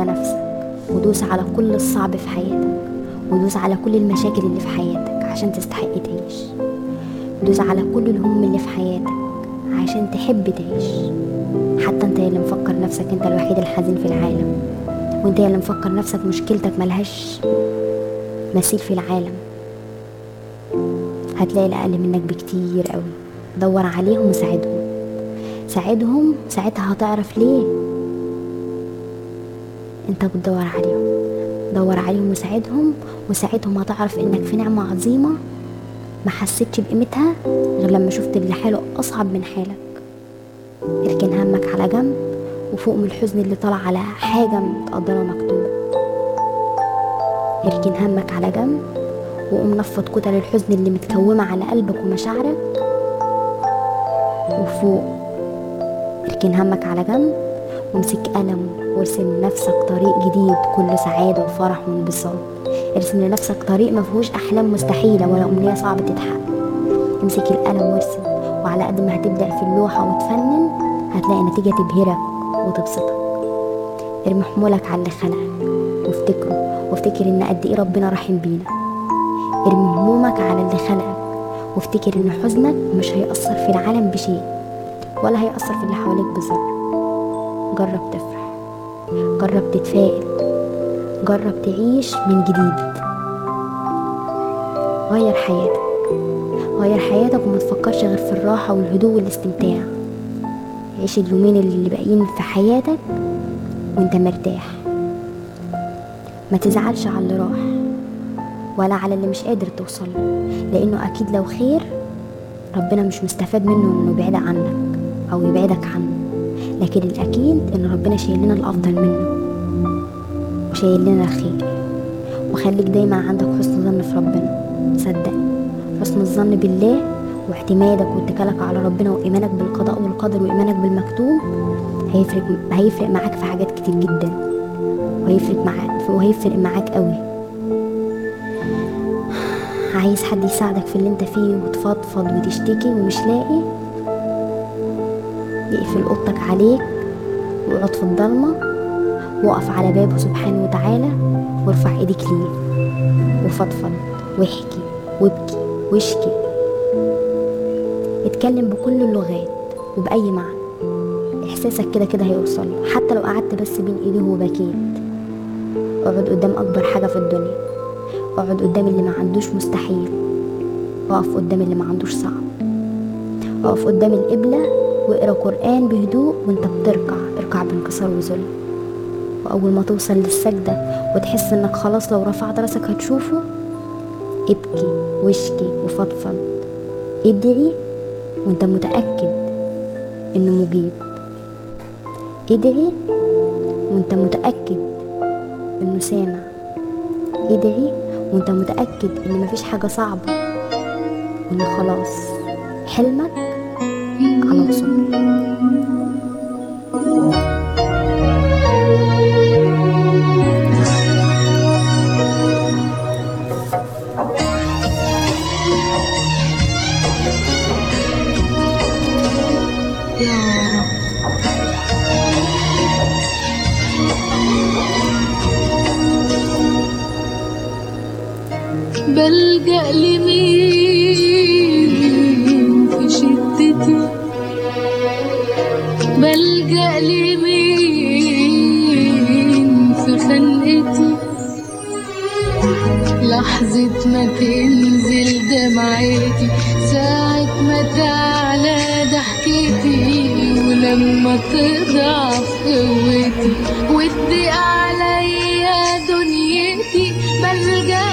نفسك ودوس على كل الصعب في حياتك ودوس على كل المشاكل اللي في حياتك عشان تستحق تعيش دوس على كل الهم اللي في حياتك عشان تحب تعيش حتى انت اللي مفكر نفسك انت الوحيد الحزين في العالم وانت اللي مفكر نفسك مشكلتك ملهاش مثيل في العالم هتلاقي الأقل منك بكتير قوي دور عليهم وساعدهم ساعدهم ساعتها هتعرف ليه انت بتدور عليهم دور عليهم وساعدهم وساعتهم هتعرف انك في نعمة عظيمة ما حسيتش بقيمتها غير لما شفت اللي حاله اصعب من حالك اركن همك على جنب وفوق من الحزن اللي طلع على حاجة متقدرة ومكتوبة اركن همك على جنب وقوم نفض كتل الحزن اللي متكومة على قلبك ومشاعرك وفوق اركن همك على جنب وامسك قلم وارسم لنفسك طريق جديد كله سعادة وفرح وانبساط ارسم لنفسك طريق مفيهوش أحلام مستحيلة ولا أمنية صعبة تتحقق امسك القلم وارسم وعلى قد ما هتبدع في اللوحة وتفنن هتلاقي نتيجة تبهرك وتبسطك ارمي حمولك على اللي خلقك وافتكره وافتكر ان قد ايه ربنا رحيم بينا ارمي همومك على اللي خلقك وافتكر ان حزنك مش هيأثر في العالم بشيء ولا هيأثر في اللي حواليك بذرة جرب تفرح جرب تتفائل جرب تعيش من جديد غير حياتك غير حياتك وما تفكرش غير في الراحة والهدوء والاستمتاع عيش اليومين اللي باقيين في حياتك وانت مرتاح ما تزعلش على اللي راح ولا على اللي مش قادر توصل لانه اكيد لو خير ربنا مش مستفاد منه انه يبعد عنك او يبعدك عنه لكن الاكيد ان ربنا شايل لنا الافضل منه وشايل لنا الخير وخليك دايما عندك حسن ظن في ربنا صدقني حسن الظن بالله واعتمادك واتكالك على ربنا وايمانك بالقضاء والقدر وايمانك بالمكتوب هيفرق هيفرق معاك في حاجات كتير جدا وهيفرق معاك وهيفرق معاك قوي عايز حد يساعدك في اللي انت فيه وتفضفض وتشتكي ومش لاقي يقفل اوضتك عليك واقعد في الضلمه وقف على بابه سبحانه وتعالى وارفع ايديك ليه وفضفض واحكي وابكي واشكي اتكلم بكل اللغات وبأي معنى احساسك كده كده هيوصل حتى لو قعدت بس بين ايديه وبكيت اقعد قدام اكبر حاجه في الدنيا اقعد قدام اللي ما عندوش مستحيل اقف قدام اللي ما عندوش صعب اقف قدام القبله واقرا قران بهدوء وانت بتركع اركع بانكسار وذل واول ما توصل للسجده وتحس انك خلاص لو رفعت راسك هتشوفه ابكي واشكي وفضفض ادعي وانت متاكد انه مجيب ادعي وانت متاكد انه سامع ادعي وانت متاكد ان مفيش حاجه صعبه وان خلاص حلمك على وصول بلجأ لمين في شدتي بلجأ لمين في خنقتي لحظة ما تنزل دمعتي ساعة ما تعلى ضحكتي ولما تضعف قوتي وتضيق عليا دنيتي بلجأ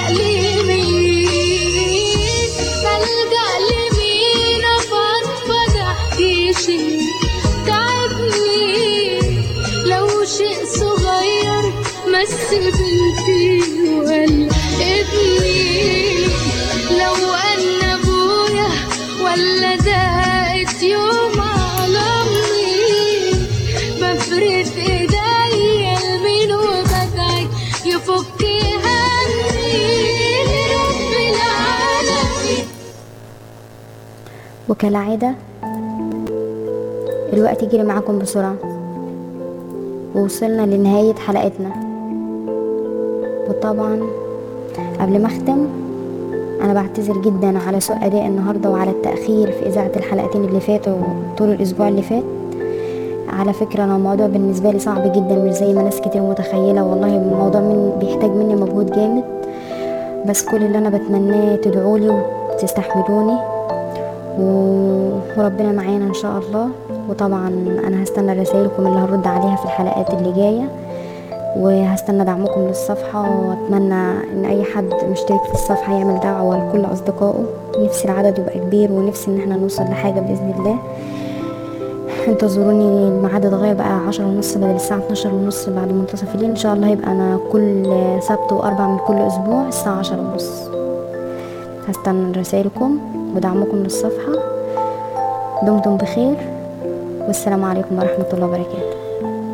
لمين بلجأ لمين أفضفض أحكي شيء تعبني لو شيء صغير مس بنتي ولا ابني لو أن أبويا ولا دقت يوم على أمي بفرد إيديا لمين وبدعي يفك همي لرب العالمين وكالعادة الوقت يجري معاكم بسرعة ووصلنا لنهاية حلقتنا وطبعا قبل ما اختم انا بعتذر جدا على سوء اداء النهارده وعلى التاخير في اذاعه الحلقتين اللي فاتوا طول الاسبوع اللي فات على فكره انا الموضوع بالنسبه لي صعب جدا مش زي ما ناس كتير متخيله والله الموضوع من بيحتاج مني مجهود جامد بس كل اللي انا بتمناه تدعولي وتستحملوني و- وربنا معانا ان شاء الله وطبعا انا هستنى رسائلكم اللي هرد عليها في الحلقات اللي جايه وهستنى دعمكم للصفحة وأتمنى إن أي حد مشترك في الصفحة يعمل دعوة لكل أصدقائه نفسي العدد يبقى كبير ونفسي إن احنا نوصل لحاجة بإذن الله انتظروني الميعاد اتغير بقى عشرة ونص بدل الساعة اتناشر ونص بعد منتصف الليل إن شاء الله هيبقى أنا كل سبت وأربع من كل أسبوع الساعة عشرة ونص هستنى رسائلكم ودعمكم للصفحة دمتم بخير والسلام عليكم ورحمة الله وبركاته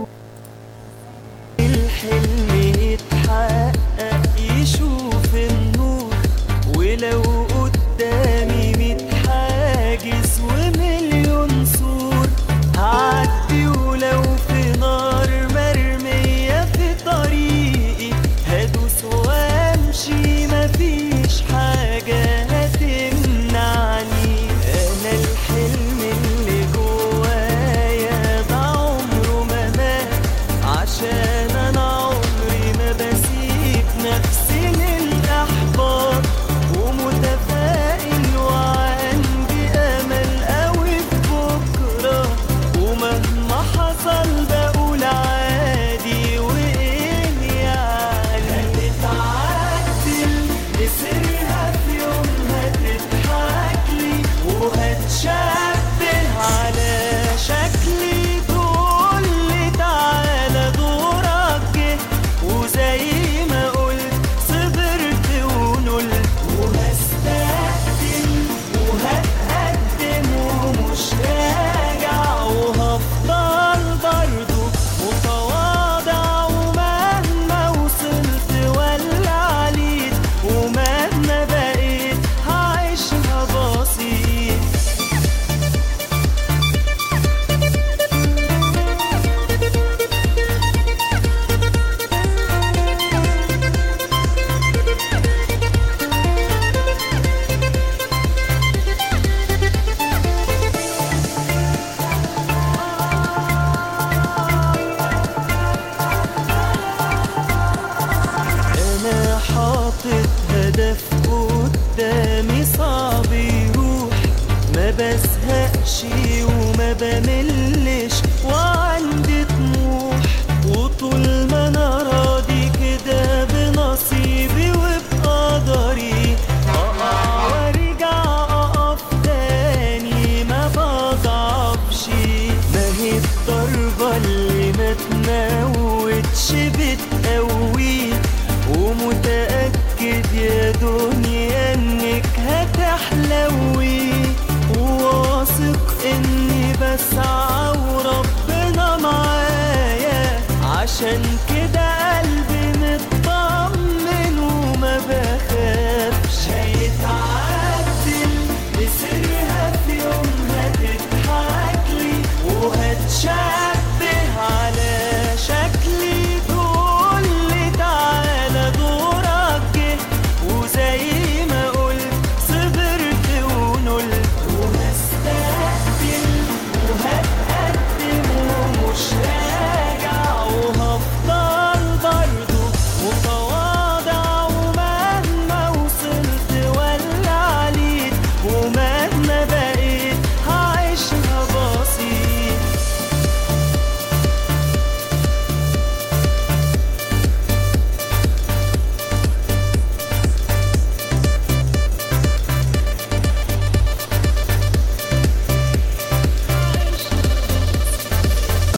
الحلم يتحقق يشوف النور ولو قدامي ميت حاجز ومليون سور هعدي ولو في نار مرمية في طريقي هدوس وامشي مفيش حاجة هتمنعني انا الحلم اللي جوايا ده عمره ما مات عشان انا عمري ما بسيب نفسي للاحباط ومتفائل وعندي امل قوي في بكره ومهما حصل بقول عادي وايه يعني هتتعدل نسرها في يوم هتضحكلي وهتشبه على شكلي تقولي تعالى دورك جه وزي ما قلت صبرت ونلت وهستقدم وهتقدم ومش راجع وهفضل برضو متواضع ومهما وصلت ولا عليت ومهما بقيت هعيشها بسيط انا حاطط هدف قدامي صعب يروح ما بزهقش وما بملش وعندي طموح وطول ما انا راضي كده بنصيبي وبقدري اقع وارجع اقف تاني ما بضعفش ما هي الضربة اللي ما تموتش بتقوي ومتأكد يا دوب